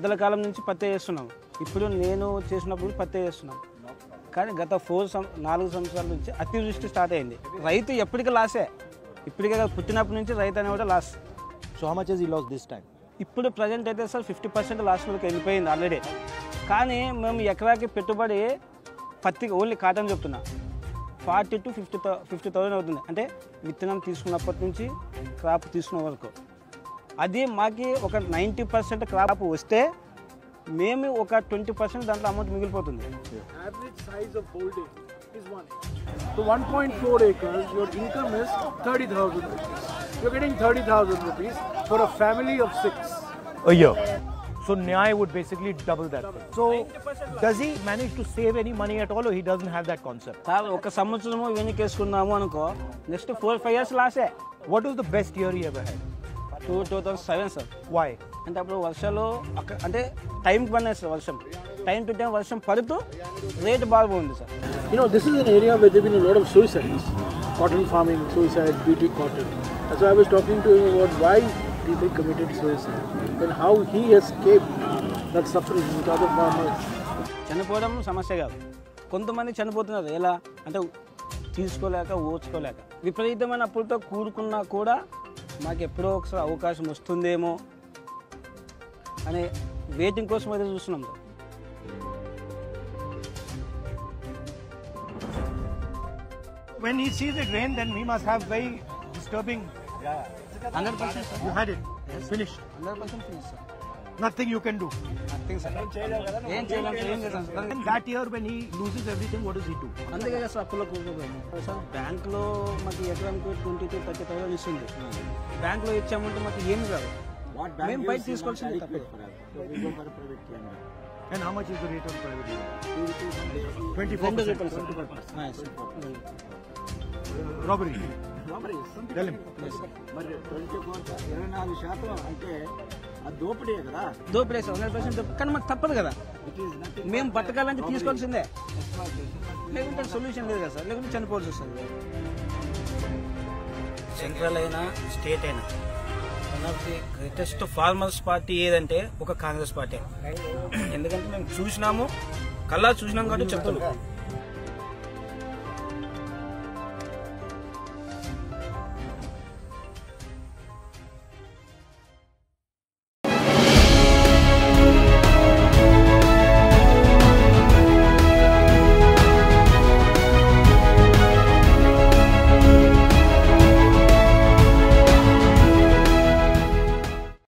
పెద్దల కాలం నుంచి పత్తే చేస్తున్నాం ఇప్పుడు నేను చేసినప్పుడు పత్తే చేస్తున్నాం కానీ గత ఫోర్ సం నాలుగు సంవత్సరాల నుంచి అతివృష్టి స్టార్ట్ అయింది రైతు ఎప్పటికీ లాసే ఇప్పటికే కాదు, పుట్టినప్పటి నుంచి రైతు అనేవాడు loss So how much has he lost this time? ఇప్పుడు ప్రజెంట్ అయితే సార్ ఫిఫ్టీ పర్సెంట్ లాస్ట్లోకి వెళ్ళిపోయింది ఆల్రెడీ కానీ మేము ఎకరాకి పెట్టుబడి పత్తి ఓన్లీ కాటన్ చెప్తున్నా forty to fifty fifty thousand అవుతుంది అంటే విత్తనం తీసుకున్నప్పటి నుంచి క్రాప్ తీసుకున్న వరకు అది మాకి ఒక నైంటీ పర్సెంట్ క్రాప్ వస్తే మేము ఒక ట్వంటీ పర్సెంట్ దాంట్లో అమౌంట్ మిగిలిపోతుంది average size of holding is 1 acre. So 1.4 acres, your income is 30,000 rupees. You're getting 30,000 rupees for a family of six. A year. So Nyay would basically double that. So does he manage to save any money at all or he doesn't have that concept? Sir ఒక సంవత్సరము వెనకేసుకున్నాము అనుకో next four five years లాసే What was the best year he ever had? Two two thousand seven sir Why? అంటే అప్పుడు వర్షాలు అక్క అంటే టైంకి పడినాయి సార్ వర్షం టైం టు టైం వర్షం పడుతూ రేట్ బాగుంది sir You know, this is an area where there have been a lot of suicides. Cotton farming, suicide, BT cotton. And so I was talking to him about why people committed suicide and how he escaped that suffering with other farmers. చనిపోవడం సమస్య కాదు కొంతమంది చనిపోతున్నారు ఎలా అంటే తీసుకోలేక ఓర్చుకోలేక విపరీతమైన అప్పులతో కూడుకున్నా కూడా మాకు ఎప్పుడో ఒకసారి అవకాశం వస్తుందేమో అనే వెయిటింగ్ కోసం అయితే చూస్తున్నాం sir When he sees it rain, then he must have very disturbing. Hundred percent sir You had it. Finished. Hundred percent finish sir Nothing you can do. Nothing sir ఏం చేయలేం సార్ ఏం చేస్తాం sir And that year when he loses everything, what does he do? అందుకే కదా sir అప్పులో కూరుకుపోయాము sir బ్యాంక్లో మాకు ఎకరానికి ట్వంటీ టు థర్టీ థౌసండ్ ఇస్తుంది బ్యాంక్లో ఇచ్చామంటే మాకు ఏమి కాదు మేము బయట తీసుకోవాల్సింది తప్పదు And how much is the rate of private loan? రెండు 24%. రూపాయలు సార్ Robbery. Tell him. మరి ట్వంటీ ఫోర్ ఇరవై నాలుగు శాతం అంటే అది దోపిడీ కదా దోపిడే సార్ హండ్రెడ్ పర్సెంట్ కానీ మాకు తప్పదు కదా ఇట్ ఈస్ నథింగ్ మేము బతకాలంటే తీసుకోవాల్సిందే లేకుంటే సొల్యూషన్ లేదు కదా సార్ లేకుంటే చనిపోవాల్సి వస్తుంది సెంట్రల్ అయినా స్టేట్ అయినా one of the greatest farmers party ఏదంటే ఒక కాంగ్రెస్ పార్టీ ఎందుకంటే మేము చూసినాము కల్లా చూసినాం కాబట్టి చెప్తున్నాం